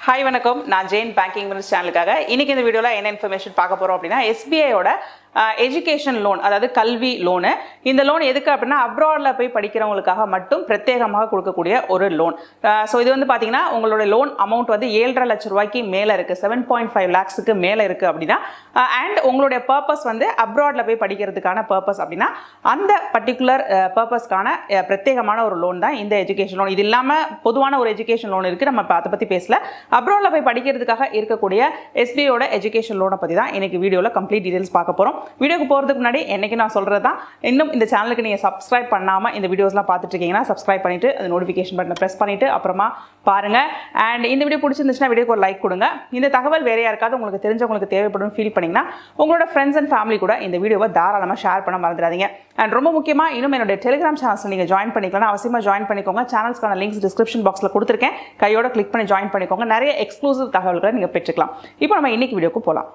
hi வணக்கம் நான் Jain banking மினிஸ் சேனலுக்காக இன்னைக்கு இந்த வீடியோவில் என்ன இன்ஃபர்மேஷன் பார்க்க போகிறோம் அப்படின்னா எஸ்பிஐயோட எஜுகேஷன் லோன் அதாவது கல்வி லோனு இந்த லோன் எதுக்கு அப்படின்னா அப்ராடில் போய் படிக்கிறவங்களுக்காக மட்டும் பிரத்யேகமாக கொடுக்கக்கூடிய ஒரு லோன் ஸோ இது வந்து பார்த்தீங்கன்னா உங்களோட லோன் அமௌண்ட் வந்து ஏழரை லட்ச ரூபாய்க்கு மேலே இருக்குது செவன் பாயிண்ட் ஃபைவ் லேக்ஸுக்கு மேலே இருக்குது அப்படின்னா அண்ட் உங்களுடைய பர்பஸ் வந்து அப்ராடில் போய் படிக்கிறதுக்கான பர்பஸ் அப்படின்னா அந்த பர்டிகுலர் பர்பஸ்க்கான பிரத்யேகமான ஒரு லோன் தான் இந்த எஜுகேஷன் லோன் இது இல்லாமல் பொதுவான ஒரு எஜுகேஷன் லோன் இருக்குது நம்ம இப்போ அதை பற்றி பேசல அப்ராடில் போய் படிக்கிறதுக்காக இருக்கக்கூடிய எஸ்பிஐயோட எஜுகேஷன் லோனை பற்றி தான் இன்னைக்கு வீடியோவில் கம்ப்ளீட் டீடைல்ஸ் பார்க்க போகிறோம் வீடியோக்கு போகிறதுக்கு முன்னாடி என்னைக்கு நான் சொல்கிறது தான் இன்னும் இந்த சேனலுக்கு நீங்கள் சப்ஸ்கிரைப் பண்ணாமல் இந்த வீடியோஸ்லாம் பார்த்துட்டு இருக்கீங்கன்னா சப்ஸ்கிரைப் பண்ணிவிட்டு அது நோட்டிஃபிகேஷன் பட்டனை ப்ரெஸ் பண்ணிவிட்டு அப்புறமா பாருங்கள் அண்ட் இந்த வீடியோ பிடிச்சிருந்துச்சுன்னா வீடியோக்கு ஒரு லைக் கொடுங்க இந்த தகவல் வேறு யாருக்காவது உங்களுக்கு தெரிஞ்சவங்களுக்கு தேவைப்படும் ஃபீல் பண்ணிங்கன்னா உங்களோட ஃப்ரெண்ட்ஸ் அண்ட் ஃபேமிலி கூட இந்த வீடியோவை தாராளமாக ஷேர் பண்ண மறந்துடாதீங்க அண்ட் ரொம்ப முக்கியமாக இன்னும் என்னோட டெலிகிராம் சேனல்ஸ் நீங்கள் ஜாயின் பண்ணிக்கலாம் அவசியமாக ஜாயின் பண்ணிக்கோங்க சேனல்ஸ்க்கான லிங்க்ஸ் டிஸ்கிரிப்ஷன் பாக்ஸில் கொடுத்துருக்கேன் கையோட கிளிக் பண்ணி ஜாயின் பண்ணிக்கோங்க நிறைய எக்ஸ்க்ளூசிவ் தகவல்களை நீங்கள் பெற்றுக்கலாம் இப்போ நம்ம இன்னைக்கு வீடியோக்கு போகலாம்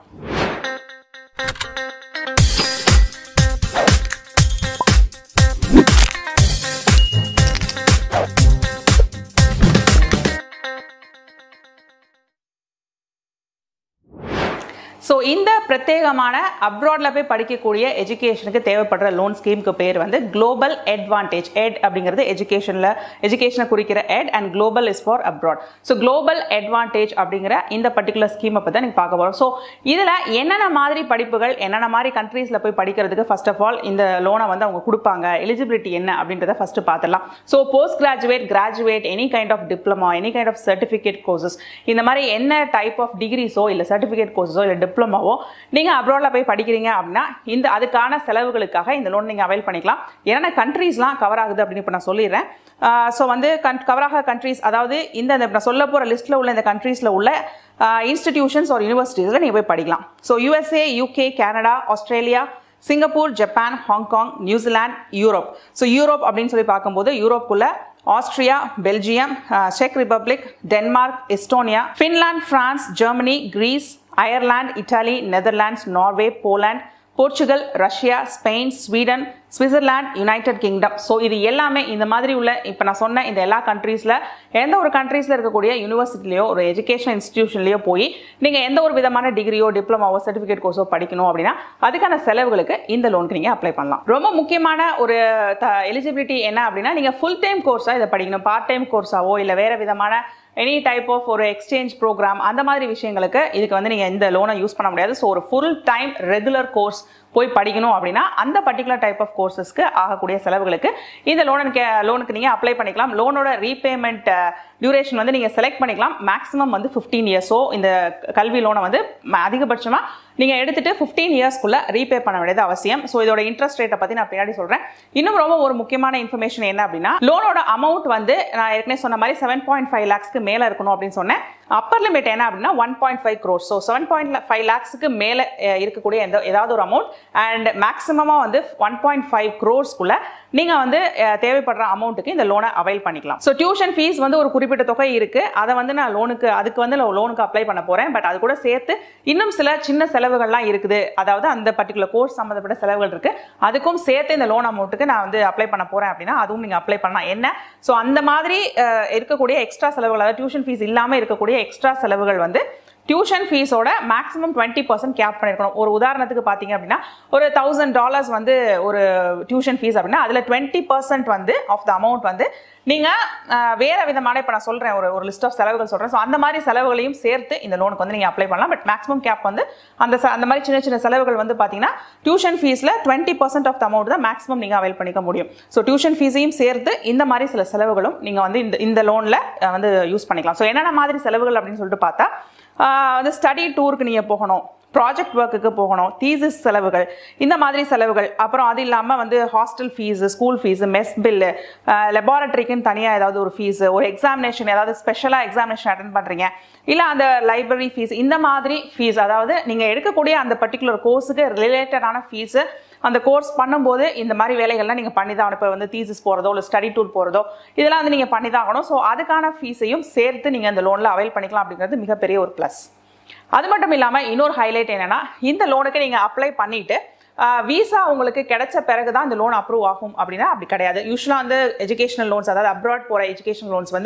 ஸோ இந்த பிரத்யேகமான அப்ராடில் போய் படிக்கக்கூடிய எஜுகேஷனுக்கு தேவைப்படுற லோன் ஸ்கீமுக்கு பேர் வந்து குளோபல் அட்வான்டேஜ் எட் அப்படிங்கிறது எஜுகேஷனில் எஜுகேஷனை குறிக்கிற Ed and global is for abroad so global advantage அப்படிங்கிற இந்த பர்டிகுலர் ஸ்கீமை பற்றி நீங்கள் பார்க்க போகிறோம் ஸோ இதில் என்னென்ன மாதிரி படிப்புகள் என்னென்ன மாதிரி கண்ட்ரீஸில் போய் படிக்கிறதுக்கு ஃபர்ஸ்ட் ஆஃப் ஆல் இந்த லோனை வந்து அவங்க கொடுப்பாங்க எலிஜிபிலிட்டி என்ன அப்படின்றத ஃபஸ்ட்டு பார்த்துடலாம் so post graduate graduate any kind of diploma any kind of certificate courses இந்த மாதிரி என்ன டைப் ஆஃப் டிகிரிஸோ இல்லை சர்டிஃபிகேட் கோர்ஸஸோ இல்லை டிப்ளமாவோ நீங்கள் அப்ராடில் போய் படிக்கிறீங்க அப்படின்னா இந்த அதுக்கான செலவுகளுக்காக இந்த லோன் நீங்கள் அவைல் பண்ணிக்கலாம் என்னென்ன கண்ட்ரீஸ்லாம் கவர் ஆகுது அப்படின்னு இப்போ நான் சொல்லிடுறேன் ஸோ வந்து கன் கவர் ஆக கண்ட்ரீஸ் அதாவது இந்த இந்த நான் சொல்ல போகிற லிஸ்ட்டில் உள்ள இந்த கண்ட்ரீஸில் உள்ள இன்ஸ்டிடியூஷன்ஸ் ஒரு யூனிவர்சிட்டிஸில் நீங்கள் போய் படிக்கலாம் so USA UK Canada Australia Singapore Japan Hong Kong New Zealand Europe so Europe அப்படின்னு சொல்லி பார்க்கும்போது யூரோப்புக்குள்ள ஆஸ்திரியா பெல்ஜியம் செக் Republic Denmark Estonia Finland France Germany Greece Ireland Italy Netherlands Norway Poland Portugal Russia Spain Sweden Switzerland United Kingdom so இது எல்லாமே இந்த மாதிரி உள்ள இப்போ நான் சொன்ன இந்த எல்லா கண்ட்ரீஸில் எந்த ஒரு கண்ட்ரீஸில் இருக்கக்கூடிய யூனிவர்சிட்டிலையோ ஒரு எஜுகேஷன் இன்ஸ்டிடியூஷன்லையோ போய் நீங்கள் எந்த ஒரு விதமான டிகிரியோ டிப்ளமாவோ சர்டிஃபிகேட் கோர்ஸோ படிக்கணும் அப்படின்னா அதுக்கான செலவுகளுக்கு இந்த லோனுக்கு நீங்கள் அப்ளை பண்ணலாம் ரொம்ப முக்கியமான ஒரு எலிஜிபிலிட்டி என்ன அப்படின்னா நீங்கள் ஃபுல் டைம் கோர்ஸாக இதை படிக்கணும் பார்ட் டைம் கோர்ஸாவோ இல்லை வேறு விதமான எனி டைப் ஆஃப் ஒரு எக்ஸ்சேஞ்ச் ப்ரோக்ராம் அந்த மாதிரி விஷயங்களுக்கு இதுக்கு வந்து நீங்கள் இந்த லோனை யூஸ் பண்ண முடியாது ஸோ ஒரு ஃபுல் டைம் ரெகுலர் கோர்ஸ் போய் படிக்கணும் அப்படின்னா அந்த பர்டிகுலர் டைப் ஆஃப் கோர்சஸ்க்கு ஆகக்கூடிய செலவுகளுக்கு இந்த லோனுக்கு லோனுக்கு நீங்கள் அப்ளை பண்ணிக்கலாம் லோனோட ரீபேமெண்ட் டியூரேஷன் வந்து நீங்கள் செலக்ட் பண்ணிக்கலாம் மேக்ஸிமம் வந்து ஃபிஃப்டீன் இயர்ஸோ இந்த கல்வி லோனை வந்து அதிகபட்சமாக நீங்கள் எடுத்துகிட்டு ஃபிஃப்டீன் இயர்ஸ்க்குள்ளே ரீபே பண்ண வேண்டியது அவசியம் ஸோ இதோட இன்ட்ரெஸ்ட் ரேட்டை பற்றி நான் பின்னாடி சொல்கிறேன் இன்னும் ரொம்ப ஒரு முக்கியமான இன்ஃபர்மேஷன் என்ன அப்படின்னா லோனோட அமௌண்ட் வந்து நான் ஏற்கனவே சொன்ன மாதிரி செவன் பாயிண்ட் ஃபைவ் லேக்ஸ்க்கு மேலே இருக்கணும் அப்படின்னு சொன்னேன் அப்பர் லிமிட் என்ன அப்படின்னா one point five crores so seven point five லேக்ஸுக்கு மேலே இருக்கக்கூடிய எந்த ஏதாவது ஒரு அமௌண்ட் அண்ட் மேக்ஸிமமாக வந்து ஒன் பாயிண்ட் ஃபைவ் க்ரோர்ஸ்க்குள்ளே நீங்கள் வந்து தேவைப்படுற அமௌண்ட்டுக்கு இந்த லோனை அவைல் பண்ணிக்கலாம் ஸோ டியூஷன் ஃபீஸ் வந்து ஒரு குறிப்பிட்ட தொகை இருக்குது அதை வந்து நான் லோனுக்கு அதுக்கு வந்து நான் லோனுக்கு அப்ளை பண்ண போகிறேன் பட் அது கூட சேர்த்து இன்னும் சில சின்ன செலவுகள்லாம் இருக்குது அதாவது அந்த பர்டிகுலர் கோர்ஸ் சம்மந்தப்பட்ட செலவுகள் இருக்குது அதுக்கும் சேர்த்து இந்த லோன் அமௌண்ட்டுக்கு நான் வந்து அப்ளை பண்ண போகிறேன் அப்படின்னா அதுவும் நீங்கள் அப்ளை பண்ணலாம் என்ன ஸோ அந்த மாதிரி இருக்கக்கூடிய எக்ஸ்ட்ரா செலவுகள் அதாவது டியூஷன் ஃபீஸ் இல்லாமல் இருக்கக்கூடிய எக்ஸ்ட்ரா செலவுகள் வந்து டியூஷன் ஃபீஸோட மேக்ஸிமம் டுவெண்ட்டி பர்சன்ட் கேப் பண்ணியிருக்கணும் ஒரு உதாரணத்துக்கு பார்த்தீங்க அப்படின்னா ஒரு தௌசண்ட் டாலர்ஸ் வந்து ஒரு டியூஷன் ஃபீஸ் அப்படின்னா அதில் டுவெண்ட்டி பர்சன்ட் வந்து ஆஃப் த அமௌண்ட் வந்து நீங்கள் வேறு விதமான இப்போ நான் சொல்கிறேன் ஒரு ஒரு லிஸ்ட் ஆஃப் செலவுகள் சொல்கிறேன் ஸோ அந்த மாதிரி செலவுகளையும் சேர்த்து இந்த லோனுக்கு வந்து நீங்கள் அப்ளை பண்ணலாம் பட் மேக்ஸிமம் கேப் வந்து அந்த அந்த மாதிரி சின்ன சின்ன செலவுகள் வந்து பார்த்தீங்கன்னா டியூஷன் ஃபீஸில் twenty percent of the amount தான் மேக்ஸிமம் நீங்கள் அவைல் பண்ணிக்க முடியும் ஸோ டியூஷன் ஃபீஸையும் சேர்த்து இந்த மாதிரி சில செலவுகளும் நீங்கள் வந்து இந்த இந்த லோனில் வந்து யூஸ் பண்ணிக்கலாம் ஸோ என்னென்ன மாதிரி செலவுகள் அப்படின்னு சொல்லிட்டு பார்த்தா வந்து ஸ்டடி டூருக்கு நீங்கள் போகணும் ப்ராஜெக்ட் ஒர்க்குக்கு போகணும் தீசிஸ் செலவுகள் இந்த மாதிரி செலவுகள் அப்புறம் அது இல்லாமல் வந்து hostel fees school fees mess bill லெபார்ட்டரிக்குன்னு தனியாக ஏதாவது ஒரு ஃபீஸு ஒரு எக்ஸாமினேஷன் ஏதாவது ஸ்பெஷலாக எக்ஸாமினேஷன் அட்டன் பண்ணுறீங்க இல்லை அந்த லைப்ரரி ஃபீஸ் இந்த மாதிரி ஃபீஸ் அதாவது நீங்கள் எடுக்கக்கூடிய அந்த பர்டிகுலர் கோர்ஸுக்கு ரிலேட்டடான ஃபீஸு அந்த கோர்ஸ் பண்ணும்போது இந்த மாதிரி வேலைகள்லாம் நீங்கள் பண்ணி தான் இப்போ வந்து தீசிஸ் போகிறதோ இல்லை ஸ்டடி டூர் போகிறதோ இதெல்லாம் வந்து நீங்கள் பண்ணி தான் ஆகணும் ஸோ அதுக்கான ஃபீஸையும் சேர்த்து நீங்கள் அந்த லோனில் அவைல் பண்ணிக்கலாம் அப்படிங்கிறது மிகப்பெரிய ஒரு ப்ளஸ் அது மட்டும் இல்லாமல் இன்னொரு ஹைலைட் என்னென்னா இந்த லோனுக்கு நீங்கள் அப்ளை பண்ணிவிட்டு விசா உங்களுக்கு கிடைச்ச பிறகு தான் இந்த லோன் அப்ரூவ் ஆகும் அப்படின்னா அப்படி கிடையாது யூஸ்வலாக வந்து எஜுகேஷனல் லோன்ஸ் அதாவது அப்ராட் போகிற எஜுகேஷன் லோன்ஸ் வந்து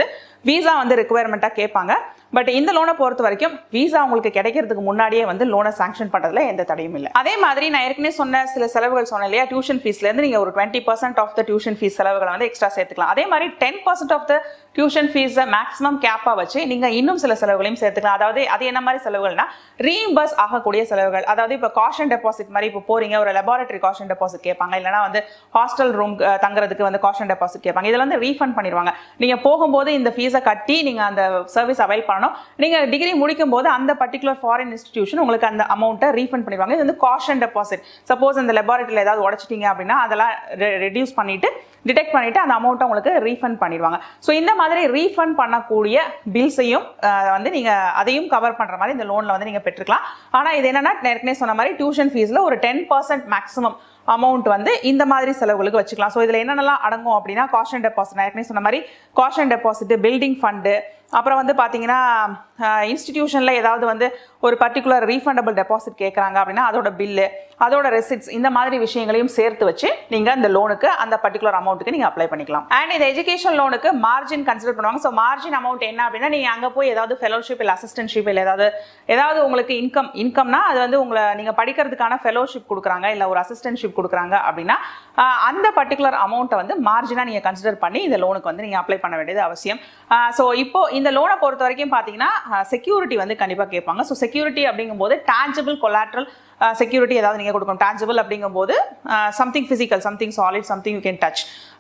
விசா வந்து ரெக்குவயர்மெண்ட்டாக கேட்பாங்க பட் இந்த லோனை பொறுத்த வரைக்கும் விசா உங்களுக்கு கிடைக்கிறதுக்கு முன்னாடியே வந்து லோனை சாங்ஷன் பண்ணுறதுல எந்த தடையும் இல்லை அதே மாதிரி நான் ஏற்கனவே சொன்ன சில செலவுகள் சொன்னேன் இல்லையா டியூஷன் ஃபீஸ்லேருந்து நீங்கள் ஒரு twenty percent of the tuition fees செலவுகளை வந்து எக்ஸ்ட்ரா சேர்த்துக்கலாம் அதே மாதிரி ten percent of the tuition ஃபீஸை மேக்ஸிமம் கேப்பாக வச்சு நீங்கள் இன்னும் சில செலவுகளையும் சேர்த்துக்கலாம் அதாவது அது என்ன மாதிரி செலவுகள்னா ரீஇம்பர்ஸ் ஆகக்கூடிய செலவுகள் அதாவது இப்போ காஷன் டெபாசிட் மாதிரி இப்போ போறீங்க ஒரு லெபார்டரி காஷன் டெபாசிட் கேட்பாங்க இல்லைனா வந்து ஹாஸ்டல் ரூம் தங்குறதுக்கு வந்து காஷன் டெபாசிட் கேட்பாங்க இதில் வந்து ரீஃபண்ட் பண்ணிடுவாங்க நீங்கள் போகும்போது இந்த ஃபீஸை கட்டி நீங்கள் அந்த சர்வீஸ் அவைல் பண்ணணும் நீங்கள் டிகிரி முடிக்கும் போது அந்த பர்டிகுலர் ஃபாரின் இன்ஸ்டிடியூஷன் உங்களுக்கு அந்த அமௌண்ட்டை ரீஃபண்ட் பண்ணிடுவாங்க இது வந்து காஷன் டெபாசிட் சப்போஸ் அந்த லெபார்டரியில் ஏதாவது உடச்சிட்டீங்க அப்படின்னா அதெல்லாம் ரெடியூஸ் பண்ணிட்டு டிடெக்ட் பண்ணிட்டு அந்த அமௌண்ட்டை உங்களுக்கு ரீஃபண்ட் பண்ணிடுவாங்க ஸோ இந்த மாதிரி ரீஃபண்ட் பண்ணக்கூடிய பில்ஸையும் வந்து நீங்கள் அதையும் கவர் பண்ணுற மாதிரி இந்த லோனில் வந்து நீங்கள் பெற்றுக்கலாம் ஆனால் இது என்னன்னா ஏற்கனவே சொன்ன மாதிரி டியூஷன் ஃபீஸில் ஒரு டென் பர்சன்ட் மேக்ஸிமம் அமௌண்ட் வந்து இந்த மாதிரி செலவுகளுக்கு வச்சுக்கலாம் ஸோ இதில் என்னென்னலாம் அடங்கும் அப்படின்னா காஷன் டெபாசிட் நான் ஏற்கனவே சொன்ன மாதிரி காஷன் டெபாசிட் பில்டிங் ஃபண்டு அப்புறம் வந்து பார்த்தீங்கன்னா இன்ஸ்டிடியூஷனில் ஏதாவது வந்து ஒரு பர்டிகுலர் ரீஃபண்டபிள் டெபாசிட் கேட்குறாங்க அப்படின்னா அதோட பில்லு அதோட ரெசிப்ட்ஸ் இந்த மாதிரி விஷயங்களையும் சேர்த்து வச்சு நீங்கள் இந்த லோனுக்கு அந்த பர்டிகுலர் அமௌண்ட்டுக்கு நீங்கள் அப்ளை பண்ணிக்கலாம் அண்ட் இந்த எஜுகேஷன் லோனுக்கு மார்ஜின் கன்சிடர் பண்ணுவாங்க ஸோ மார்ஜின் அமௌண்ட் என்ன அப்படின்னா நீங்கள் அங்கே போய் ஏதாவது ஃபெலோஷிப் இல்லை அசிஸ்டன்ஷிப் இல்லை ஏதாவது ஏதாவது உங்களுக்கு இன்கம் இன்கம்னா அது வந்து உங்களை நீங்கள் படிக்கிறதுக்கான ஃபெலோஷிப் கொடுக்குறாங்க இல்லை ஒரு அசிஸ்டன்ஷிப் கொடுக்குறாங்க அப்படின்னா ஆஹ் அந்த பர்டிகுலர் அமௌண்ட்டை வந்து மார்ஜினாக நீங்கள் கன்சிடர் பண்ணி இந்த லோனுக்கு வந்து நீங்கள் அப்ளை பண்ண வேண்டியது அவசியம் ஸோ இப்போ இந்த லோனை பொறுத்த வரைக்கும் பார்த்தீங்கன்னா செக்யூரிட்டி வந்து கண்டிப்பாக கேட்பாங்க ஸோ செக்யூரிட்டி அப்படிங்கும்போது டேஞ்சபிள் கொலாட்ரல் செக்யூரிட்டி ஏதாவது நீங்கள் கொடுக்கணும் டேஞ்சபிள் அப்படிங்கும்போது something physical something solid something you can touch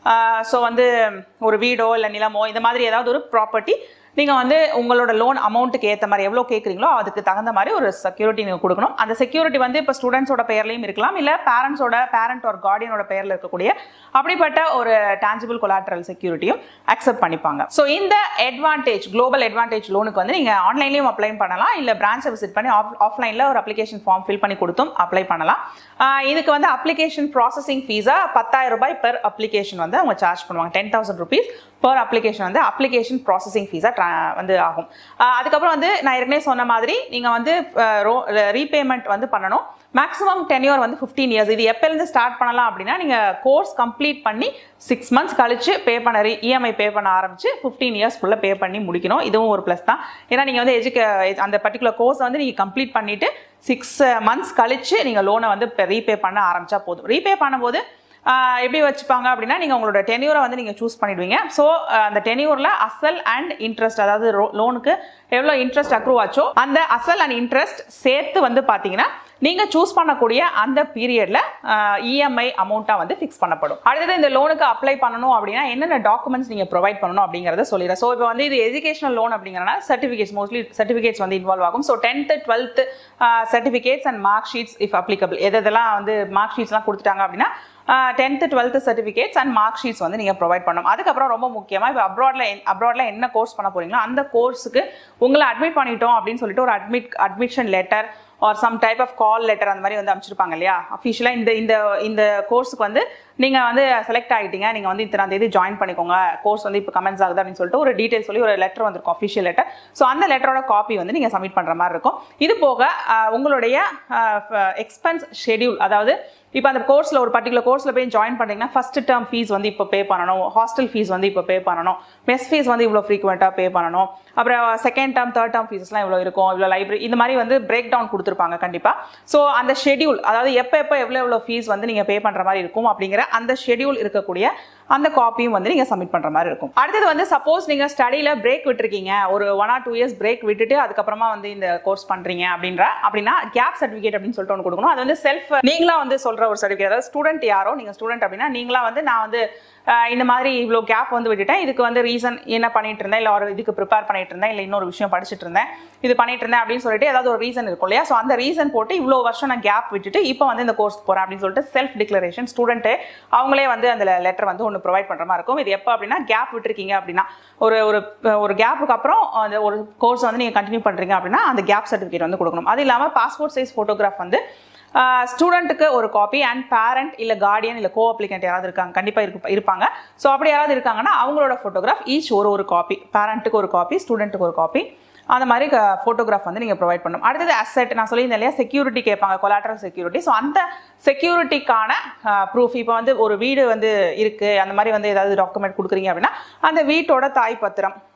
so வந்து ஒரு வீடோ இல்லை நிலமோ இந்த மாதிரி ஏதாவது ஒரு ப்ராப்பர்ட்டி நீங்கள் வந்து உங்களோட லோன் அமௌண்ட்டுக்கு ஏற்ற மாதிரி எவ்வளோ கேட்குறீங்களோ அதுக்கு தகுந்த மாதிரி ஒரு செக்யூரிட்டி நீங்கள் கொடுக்கணும் அந்த செக்யூரிட்டி வந்து இப்போ ஸ்டூடெண்ட்ஸோட பெயர்லையும் இருக்கலாம் இல்லை பேரண்ட்ஸோட பேரண்ட் ஒரு கார்டியனோட பெயரில் இருக்கக்கூடிய அப்படிப்பட்ட ஒரு டேஞ்சபிள் கொலாட்ரல் செக்யூரிட்டியும் அக்செப்ட் பண்ணிப்பாங்க ஸோ இந்த அட்வான்டேஜ் குளோபல் அட்வான்டேஜ் லோனுக்கு வந்து நீங்கள் ஆன்லைன்லேயும் அப்ளை பண்ணலாம் இல்லை பிரான்ச்சை விசிட் பண்ணி ஆஃப் ஆஃப்லைனில் ஒரு அப்ளிகேஷன் ஃபார்ம் ஃபில் பண்ணி கொடுத்தும் அப்ளை பண்ணலாம் ஆஹ் இதுக்கு வந்து அப்ளிகேஷன் ப்ராசஸிங் ஃபீஸாக பத்தாயிரம் ரூபாய் பெர் அப்ளிகேஷன் வந்து அவங்க சார்ஜ் பண்ணுவாங்க ten thousand rupees per application வந்து அப்ளிகேஷன் ப்ராசஸிங் ஃபீஸாக வந்து ஆகும் ஆஹ் அதுக்கப்புறம் வந்து நான் ஏற்கனவே சொன்ன மாதிரி நீங்கள் வந்து ரீபேமெண்ட் வந்து பண்ணணும் மேக்ஸிமம் டென்யூர் வந்து ஃபிஃப்டீன் இயர்ஸ் இது எப்போலேருந்து ஸ்டார்ட் பண்ணலாம் அப்படின்னா நீங்கள் கோர்ஸ் கம்ப்ளீட் பண்ணி சிக்ஸ் மந்த்ஸ் கழிச்சு பே பண்ண இஎம்ஐ பே பண்ண ஆரம்பிச்சு ஃபிஃப்டீன் இயர்ஸ் ஃபுல்லாக பே பண்ணி முடிக்கணும் இதுவும் ஒரு ப்ளஸ் தான் ஏன்னா நீங்கள் வந்து எஜுகே அந்த பர்டிகுலர் கோர்ஸ் வந்து நீங்கள் கம்ப்ளீட் பண்ணிவிட்டு சிக்ஸ் மந்த்ஸ் கழிச்சு நீங்கள் லோனை வந்து ரீபே பண்ண ஆரம்பிச்சா போதும் ரீபே பண்ணும்போது ஆஹ் எப்படி வச்சுப்பாங்க அப்படின்னா நீங்கள் உங்களோட டென்யூரை வந்து நீங்கள் சூஸ் பண்ணிடுவீங்க ஸோ அந்த டென்யூரில் அசல் அண்ட் இன்ட்ரெஸ்ட் அதாவது லோனுக்கு எவ்வளோ இன்ட்ரெஸ்ட் அக்ரூவ் ஆச்சோ அந்த அசல் அண்ட் இன்ட்ரெஸ்ட் சேர்த்து வந்து பார்த்தீங்கன்னா நீங்கள் சூஸ் பண்ணக்கூடிய அந்த பீரியடில் இஎம்ஐ அமௌண்ட்டாக வந்து ஃபிக்ஸ் பண்ணப்படும் அடுத்தது இந்த லோனுக்கு அப்ளை பண்ணணும் அப்படின்னா என்னென்ன டாக்குமெண்ட்ஸ் நீங்கள் ப்ரொவைட் பண்ணணும் அப்படிங்கிறத சொல்லிடுறேன் ஸோ இப்போ வந்து இது எஜுகேஷனல் லோன் அப்படிங்கிறனால சர்டிஃபிகேட்ஸ் மோஸ்ட்லி சர்டிஃபிகேட்ஸ் வந்து இன்வால்வ் ஆகும் so tenth twelfth certificates and mark sheets if applicable எது எதெல்லாம் வந்து மார்க் ஷீட்ஸ்லாம் கொடுத்துட்டாங்க அப்படின்னா tenth twelfth certificates and mark sheets வந்து நீங்கள் ப்ரொவைட் பண்ணணும் அதுக்கப்புறம் ரொம்ப முக்கியமாக இப்போ அப்ராட்ல அப்ராட்ல என்ன கோர்ஸ் பண்ண போறீங்களோ அந்த கோர்ஸுக்கு உங்களை அட்மிட் பண்ணிட்டோம் அப்படின்னு சொல்லிட்டு ஒரு admit admission letter or some type of call letter அந்த மாதிரி வந்து அமைச்சிருப்பாங்க இல்லையா அஃபிஷியலாக இந்த இந்த இந்த கோர்ஸுக்கு வந்து நீங்கள் வந்து செலக்ட் ஆகிட்டீங்க நீங்கள் வந்து இத்தனாம் தேதி ஜாயின் பண்ணிக்கோங்க கோர்ஸ் வந்து இப்போ கமெண்ட்ஸ் ஆகுது அப்படின்னு சொல்லிட்டு ஒரு டீட்டெயில் சொல்லி ஒரு லெட்டர் வந்திருக்கும் அஃபிஷியல் லெட்டர் ஸோ அந்த லெட்டரோட காப்பி வந்து நீங்கள் சப்மிட் பண்ணுற மாதிரி இருக்கும் இது போக ஆஹ், உங்களுடைய எக்ஸ்பென்ஸ் ஷெடியூல் அதாவது இப்போ அந்த கோர்ஸில் ஒரு பர்டிகுலர் கோர்ஸில் போய் ஜாயின் பண்ணுறீங்கன்னா ஃபஸ்ட் டேர்ம் ஃபீஸ் வந்து இப்போ பே பண்ணணும் ஹாஸ்டல் ஃபீஸ் வந்து இப்போ பே பண்ணணும் மெஸ் ஃபீஸ் வந்து இவ்வளோ ஃப்ரீக்வெண்ட்டாக பே பண்ணணும் அப்புறம் செகண்ட் டேர்ம் தேர்ட் டேர்ம் ஃபீஸஸ்லாம் இவ்வளோ இருக்கும் இவ்வளோ லைப்ரரி இந்த மாதிரி வந்து பிரேக் டவுன் கொடுத்துருப்பாங்க கண்டிப்பாக ஸோ அந்த ஷெடியூல் அதாவது எப்போ எப்போ எவ்வளோ எவ்வளோ ஃபீஸ் வந்து நீங்கள் பே பண்ணுற மாதிரி இருக்கும் அப்படிங்கிற அந்த ஷெடியூல் இருக்கக்கூடிய அந்த காப்பியும் வந்து நீங்கள் சப்மிட் பண்ணுற மாதிரி இருக்கும் அடுத்தது வந்து சப்போஸ் நீங்கள் ஸ்டடியில் பிரேக் விட்டுருக்கீங்க ஒரு one or two years break விட்டுட்டு அதுக்கப்புறமா வந்து இந்த கோர்ஸ் பண்ணுறீங்க அப்படின்ற அப்படின்னா கேப் சர்டிஃபிகேட் அப்படின்னு சொல்லிட்டு ஒன்று கொடுக்கணும் அது வந்து செல்ஃப் நீங்களா வந்து சொல்கிற ஒரு சர்டிஃபிகேட் அதாவது ஸ்டூடெண்ட் யாரோ நீங்கள் ஸ்டூடெண்ட் அப்படின்னா நீங்களா வந்து நான் வந்து அஹ், இந்த மாதிரி இவ்வளோ கேப் வந்து விட்டுட்டேன் இதுக்கு வந்து ரீசன் என்ன பண்ணிட்டு இருந்தேன் இல்லை ஒரு இதுக்கு ப்ரிப்பேர் பண்ணிட்டு இருந்தேன் இல்லை இன்னொரு விஷயம் படிச்சுட்டு இருந்தேன் இது பண்ணிட்டு இருந்தேன் அப்படின்னு சொல்லிட்டு ஏதாவது ஒரு ரீசன் இருக்கும் இல்லையா ஸோ அந்த ரீசன் போட்டு இவ்வளோ வருஷம் நான் கேப் விட்டுட்டு இப்போ வந்து இந்த கோர்ஸ் போகிறேன் அப்படின்னு சொல்லிட்டு செல்ஃப் டிக்ளரேஷன் ஸ்டூடெண்ட்டு அவங்களே வந்து அந்த லெட்டர் வந்து ஒன்று ப்ரொவைட் பண்ணுற மாதிரி இருக்கும் இது எப்போ அப்படின்னா கேப் விட்டுருக்கீங்க அப்படின்னா ஒரு ஒரு ஒரு கேப்புக்கு அப்புறம் அந்த ஒரு கோர்ஸ் வந்து நீங்கள் கண்டினியூ பண்ணுறீங்க அப்படின்னா அந்த கேப் சர்டிஃபிகேட் வந்து கொடுக்கணும் அது இல்லாமல் பாஸ்போர்ட் சைஸ் ஃபோட்டோகிராஃப் வந்து ஸ்டூடெண்ட்டுக்கு ஒரு காப்பி அண்ட் பேரண்ட் இல்லை கார்டியன் இல்லை கோ அப்ளிகண்ட் யாராவது இருக்காங்க கண்டிப்பாக இருக்கு இருப்பாங்க ஸோ அப்படி யாராவது இருக்காங்கன்னா அவங்களோட ஃபோட்டோகிராஃப் ஈச் ஒரு ஒரு காப்பி பேரண்ட்டுக்கு ஒரு காப்பி ஸ்டூடெண்ட்டுக்கு ஒரு காப்பி அந்த மாதிரி ஃபோட்டோகிராஃப் வந்து நீங்கள் ப்ரொவைட் பண்ணணும் அடுத்தது அசெட் நான் சொல்லியிருந்தேன் இல்லையா செக்யூரிட்டி கேட்பாங்க கொலாட்ரல் செக்யூரிட்டி ஸோ அந்த செக்யூரிட்டிக்கான ப்ரூஃப் இப்போ வந்து ஒரு வீடு வந்து இருக்குது அந்த மாதிரி வந்து ஏதாவது டாக்குமெண்ட் கொடுக்குறீங்க அப்படின்னா அந்த வீட்டோட தாய் பத்திரம்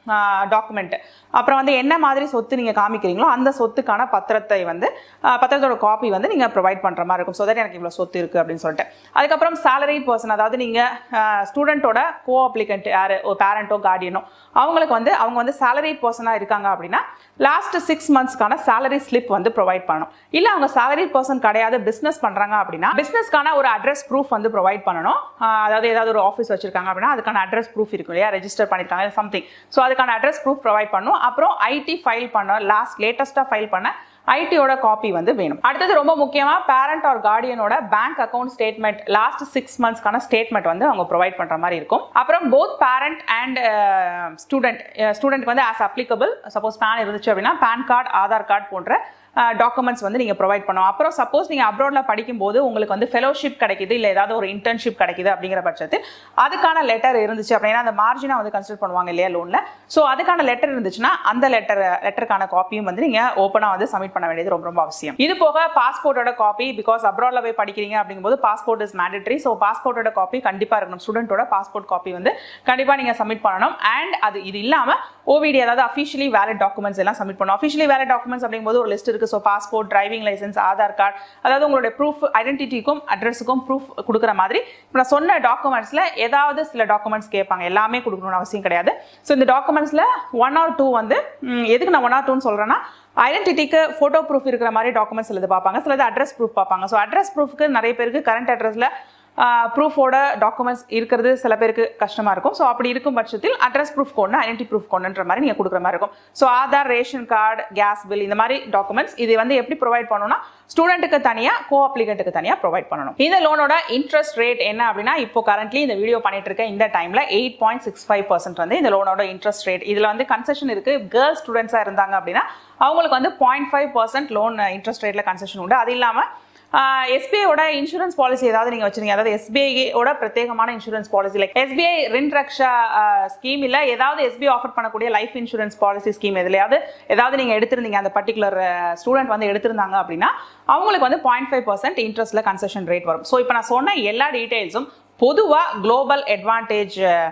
டாக்குமெண்ட் அப்புறம் வந்து என்ன மாதிரி சொத்து நீங்கள் காமிக்கிறீங்களோ அந்த சொத்துக்கான பத்திரத்தை வந்து ஆஹ் பத்திரத்தோட காப்பி வந்து நீங்கள் ப்ரொவைட் பண்ணுற மாதிரி இருக்கும் ஸோ தட் எனக்கு இவ்வளோ சொத்து இருக்குது அப்படின்னு சொல்லிட்டு அதுக்கப்புறம் salary பர்சன் அதாவது நீங்கள் ஸ்டூடெண்ட்டோட கோ அப்ளிகண்ட் யார் ஒரு பேரண்ட்டோ கார்டியனோ அவங்களுக்கு வந்து அவங்க வந்து salary பர்சனாக இருக்காங்க அப்படின்னா லாஸ்ட் சிக்ஸ் மந்த்ஸ்க்கான salary ஸ்லிப் வந்து ப்ரொவைட் பண்ணணும் இல்லை அவங்க salary பர்சன் கிடையாது பிஸ்னஸ் பண்ணுறாங்க அப்படின்னா பிஸ்னஸ்க்கான ஒரு அட்ரஸ் ப்ரூஃப் வந்து ப்ரொவைட் பண்ணணும் ஆஹ் அதாவது ஏதாவது ஒரு ஆஃபீஸ் வச்சிருக்காங்க அப்படின்னா அதுக்கான அட்ரஸ் ப்ரூஃப் இருக்கும் இல்லையா ரெஜிஸ்டர் பண்ணிருக்காங்க சம்திங் ஸோ அதுக்கான அட்ரஸ் ப்ரூஃப் ப்ரொவைட் பண்ணணும் அப்புறம் ஐடி ஃபைல் பண்ண லாஸ்ட் லேட்டஸ்ட்டாக ஃபைல் பண்ண ஐடியோட காப்பி வந்து வேணும் அடுத்தது ரொம்ப முக்கியமாக பேரண்ட் ஆர் கார்டியனோட bank account statement last six மந்த்ஸ்க்கான ஸ்டேட்மெண்ட் வந்து அவங்க ப்ரொவைட் பண்ணுற மாதிரி இருக்கும் அப்புறம் both parent and student student வந்து ஆஸ் அப்ளிகபிள் சப்போஸ் பேன் இருந்துச்சு அப்படின்னா பேன் கார்டு ஆதார் கார்டு போன்ற டாக்குமெண்ட்ஸ் வந்து நீங்கள் ப்ரொவைட் பண்ணணும் அப்புறம் சப்போஸ் நீங்கள் அப்ராடில் படிக்கும்போது உங்களுக்கு வந்து ஃபெலோஷிப் கிடைக்குது இல்லை ஏதாவது ஒரு இன்டர்ன்ஷிப் கிடைக்குது அப்படிங்கிற பட்சத்தில் அதுக்கான லெட்டர் இருந்துச்சு அப்படின்னா அந்த மார்ஜினை வந்து கன்சிடர் பண்ணுவாங்க இல்லையா லோனில் ஸோ அதுக்கான லெட்டர் இருந்துச்சுன்னா அந்த லெட்டர் லெட்டருக்கான காப்பியும் வந்து நீங்கள் ஓப்பனாக வந்து சப்மிட் பண்ண வேண்டியது ரொம்ப ரொம்ப அவசியம் இது போக பாஸ்போர்ட்டோட காப்பி பிகாஸ் அப்ராடில் போய் படிக்கிறீங்க அப்படிங்கும்போது பாஸ்போர்ட் இஸ் மேண்டட்ரி ஸோ பாஸ்போர்ட்டோட காப்பி கண்டிப்பாக இருக்கணும் ஸ்டூடெண்ட்டோட பாஸ்போர்ட் காப்பி வந்து கண்டிப்பாக நீங்கள் சப்மிட் பண்ணணும் அண்ட் அது இது இல்லாமல் ஓவிடி அதாவது அஃபிஷியலி வேலிட் டாக்குமெண்ட்ஸ் எல்லாம் சப்மிட் பண்ணணும் அஃபிஷியலி வேலிட் டாக்குமெண்ட்ஸ் அப்படிங்கும்போது ஒரு லிஸ்ட் இருக்கு so passport driving licence Aadhaar card அதாவது உங்களுடைய ப்ரூஃப் ஐடென்டிட்டிக்கும் அட்ரஸுக்கும் ப்ரூஃப் கொடுக்குற மாதிரி இப்போ நான் சொன்ன டாக்குமெண்ட்ஸில் ஏதாவது சில டாக்குமெண்ட்ஸ் கேட்பாங்க எல்லாமே கொடுக்கணும்னு அவசியம் கிடையாது ஸோ இந்த டாக்குமெண்ட்ஸில் ஒன் ஆர் டூ வந்து ம், எதுக்கு நான் ஒன் ஆர் டூன்னு சொல்கிறேன்னா ஐடென்டிட்டிக்கு ஃபோட்டோ ப்ரூஃப் இருக்கிற மாதிரி டாக்குமெண்ட்ஸ் சிலது பார்ப்பாங்க சிலது அட்ரஸ் ப்ரூஃப் பார்ப்பாங்க ஸோ அட்ரஸ் ப்ரூஃப்க்கு நிறைய பேருக்கு கரண்ட் அட்ரஸில் ப்ரூஃபோட டாக்குமெண்ட்ஸ் இருக்கிறது சில பேருக்கு கஷ்டமாக இருக்கும் ஸோ அப்படி இருக்கும் பட்சத்தில் அட்ரஸ் ப்ரூஃப் கொண்டு ஐடென்டி ப்ரூஃப் கொண்டுன்ற மாதிரி நீங்கள் கொடுக்குற மாதிரி இருக்கும் so Aadhaar ration card gas bill இந்த மாதிரி டாக்குமெண்ட்ஸ் இது வந்து எப்படி ப்ரொவைட் பண்ணணும்னா ஸ்டூடெண்ட்டுக்கு தனியாக கோ அப்ளிகண்ட்டுக்கு தனியாக ப்ரொவைட் பண்ணணும் இந்த லோனோட இன்ட்ரெஸ்ட் ரேட் என்ன அப்படின்னா இப்போ கரண்ட்லி இந்த வீடியோ பண்ணிட்டு இருக்க இந்த டைமில் eight point six five percent வந்து இந்த லோனோட இன்ட்ரெஸ்ட் ரேட் இதில் வந்து கன்செஷன் இருக்கு கேர்ள்ஸ் ஸ்டூடெண்ட்ஸாக இருந்தாங்க அப்படின்னா அவங்களுக்கு வந்து point five percent loan interest ரேட்டில் கன்செஷன் உண்டு அது இல்லாமல் எஸ்பிஐயோட இன்சூரன்ஸ் பாலிசி ஏதாவது நீங்கள் வச்சிருக்கீங்க அதாவது எஸ்பிஐயோட பிரத்யேகமான insurance policy like SBI Rin Raksha scheme இல்லை ஏதாவது எஸ்பிஐ ஆஃபர் பண்ணக்கூடிய லைஃப் இன்சூரன்ஸ் பாலிசி ஸ்கீம் எதுலையாவது ஏதாவது நீங்கள் எடுத்திருந்தீங்க அந்த பர்டிகுலர் ஸ்டூடெண்ட் வந்து எடுத்திருந்தாங்க அப்படின்னா அவங்களுக்கு வந்து பாயிண்ட் ஃபைவ் பர்சன்ட் இன்ட்ரெஸ்ட்டில் கன்செஷன் ரேட் வரும் ஸோ இப்போ நான் சொன்ன எல்லா டீட்டெயில்ஸும் பொதுவாக குளோபல் அட்வான்டேஜ்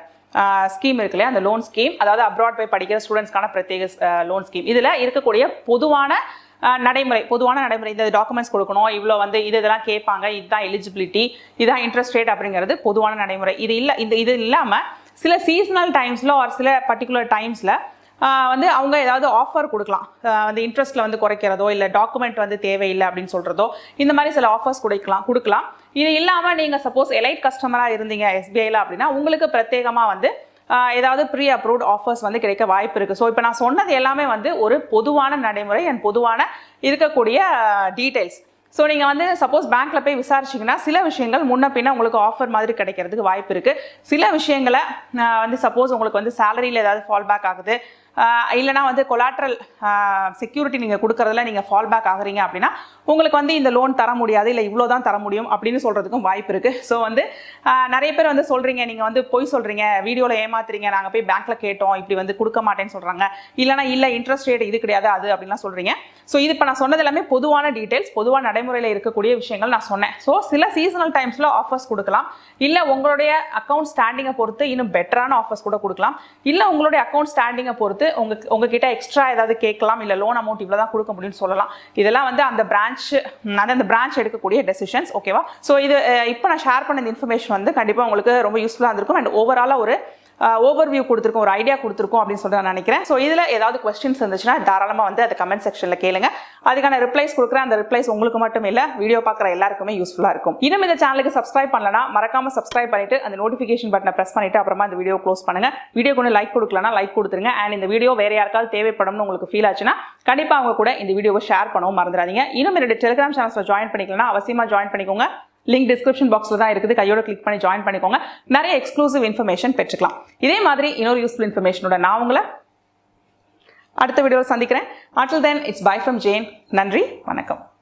ஸ்கீம் இருக்கு இல்லையா அந்த லோன் ஸ்கீம் அதாவது அப்ராட் போய் படிக்கிற ஸ்டூடெண்ட்ஸ்க்கான பிரத்யேக லோன் ஸ்கீம் இதில் இருக்கக்கூடிய பொதுவான அஹ், நடைமுறை பொதுவான நடைமுறை இந்த டாக்குமெண்ட்ஸ் கொடுக்கணும் இவ்வளோ வந்து இது இதெல்லாம் கேட்பாங்க இதுதான் எலிஜிபிலிட்டி இதுதான் இன்ட்ரெஸ்ட் ரேட் அப்படிங்கிறது பொதுவான நடைமுறை இது இல்லை இந்த இது இல்லாமல் சில சீசனல் டைம்ஸில் ஒரு சில பர்டிகுலர் டைம்ஸில் வந்து அவங்க ஏதாவது ஆஃபர் கொடுக்கலாம் ஆஹ் வந்து இன்ட்ரெஸ்ட்டில் வந்து குறைக்கிறதோ இல்லை டாக்குமெண்ட் வந்து தேவையில்லை அப்படின்னு சொல்கிறதோ இந்த மாதிரி சில ஆஃபர்ஸ் கொடுக்கலாம் கொடுக்கலாம் இது இல்லாமல் நீங்கள் சப்போஸ் எலைட் கஸ்டமராக இருந்தீங்க எஸ்பிஐயில் அப்படின்னா உங்களுக்கு பிரத்யேகமாக வந்து ஆஹ் ஏதாவது ப்ரீ அப்ரூவ்ட் ஆஃபர்ஸ் வந்து கிடைக்க வாய்ப்பு இருக்குது ஸோ இப்போ நான் சொன்னது எல்லாமே வந்து ஒரு பொதுவான நடைமுறை அண்ட் பொதுவான இருக்கக்கூடிய டீட்டெயில்ஸ் ஸோ நீங்கள் வந்து சப்போஸ் பேங்க்கில் போய் விசாரிச்சிங்கன்னா சில விஷயங்கள் முன்ன பின்ன உங்களுக்கு ஆஃபர் மாதிரி கிடைக்கிறதுக்கு வாய்ப்பு இருக்குது சில விஷயங்களை ஆஹ் வந்து சப்போஸ் உங்களுக்கு வந்து சேலரியில் ஏதாவது ஃபால் பேக் ஆகுது ஆஹ் இல்லைனா வந்து கொலாட்ரல் செக்யூரிட்டி நீங்கள் கொடுக்கறதுல நீங்கள் ஃபால் பேக் ஆகுறீங்க அப்படின்னா உங்களுக்கு வந்து இந்த லோன் தர முடியாது இல்லை இவ்வளோ தான் தர முடியும் அப்படின்னு சொல்கிறதுக்கும் வாய்ப்பு இருக்குது ஸோ வந்து ஆஹ் நிறைய பேர் வந்து சொல்கிறீங்க நீங்கள் வந்து பொய் சொல்கிறீங்க வீடியோவில் ஏமாத்துறீங்க நாங்கள் போய் பேங்க்கில் கேட்டோம் இப்படி வந்து கொடுக்க மாட்டேன்னு சொல்கிறாங்க இல்லைனா இல்லை இன்ட்ரெஸ்ட் ரேட் இது கிடையாது அது அப்படின்லாம் சொல்கிறீங்க ஸோ இது இப்போ நான் சொன்னது எல்லாமே பொதுவான டீட்டெயில்ஸ் பொதுவான நடைமுறையில் இருக்கக்கூடிய விஷயங்கள் நான் சொன்னேன் ஸோ சில சீசனல் டைம்ஸில் ஆஃபர்ஸ் கொடுக்கலாம் இல்லை உங்களுடைய அக்கௌண்ட் ஸ்டாண்டிங்கை பொறுத்து இன்னும் பெட்டரான ஆஃபர்ஸ் கூட கொடுக்கலாம் இல்லை உங்களுடைய அக்கௌண்ட் ஸ்டாண்டிங்கை பொறுத்து உங்க உங்ககிட்ட எக்ஸ்ட்ரா ஏதாவது கேட்கலாம் இல்லை லோன் அமௌண்ட் இவ்வளோ தான் கொடுக்க முடியும்னு சொல்லலாம் இதெல்லாம் வந்து அந்த பிரான்ச் அந்த அந்த பிரான்ச் எடுக்கக்கூடிய டெசிஷன்ஸ் ஓகேவா ஸோ இது அஹ், இப்போ நான் ஷேர் பண்ண இந்த இன்ஃபர்மேஷன் வந்து கண்டிப்பாக உங்களுக்கு ரொம்ப யூஸ்ஃபுல்லாக இருந்திருக்கும் அண்ட் ஓவராலாக ஒரு ஓவர் வியூ கொடுத்துருக்கோம் ஒரு ஐடியா கொடுத்துருக்கோம் அப்படின்னு சொல்லிட்டு நான் நினைக்கிறேன் ஸோ இதில் ஏதாவது கொஸ்டின்ஸ் இருந்துச்சுன்னா தாராளமாக வந்து அதை கமெண்ட் செக்ஷனில் கேளுங்க அதுக்கான ரிப்ளைஸ் கொடுக்குறேன் அந்த ரிப்ளைஸ் உங்களுக்கு மட்டும் இல்லை வீடியோ பார்க்குற எல்லாருக்குமே யூஸ்ஃபுல்லாக இருக்கும் இன்னும் இந்த சேனலுக்கு சப்ஸ்கிரைப் பண்ணலனா மறக்காம சப்ஸ்கிரைப் பண்ணிட்டு அந்த நோட்டிஃபிகேஷன் பட்டனை ப்ரெஸ் பண்ணிட்டு அப்புறமா இந்த வீடியோ க்ளோஸ் பண்ணுங்க வீடியோ கொண்டு லைக் கொடுக்கலனா லைக் கொடுத்துருங்க அண்ட் இந்த வீடியோ வேற யாருக்காவது தேவைப்படும்னு உங்களுக்கு ஃபீல் ஆச்சுன்னா கண்டிப்பாக அவங்க கூட இந்த வீடியோவை ஷேர் பண்ணவும் மறந்துடாதீங்க இன்னும் என்னுடைய டெலிகிராம் சேனல்ஸில் ஜாயின் பண்ணிக்கலாம் அவசியமாக ஜாயின் பண்ணிக்கோங்க லிங்க் டிஸ்கிரிப்ஷன் பாக்ஸில் தான் இருக்குது கையோட கிளிக் பண்ணி ஜாயின் பண்ணிக்கோங்க நிறைய எக்ஸ்க்ளூசிவ் இன்ஃபர்மேஷன் பெற்றுக்கலாம் இதே மாதிரி இன்னொரு யூஸ்ஃபுல் இன்ஃபர்மேஷனோட நான் உங்களை அடுத்த வீடியோவில் சந்திக்கிறேன் until then it's bye from Jain நன்றி வணக்கம்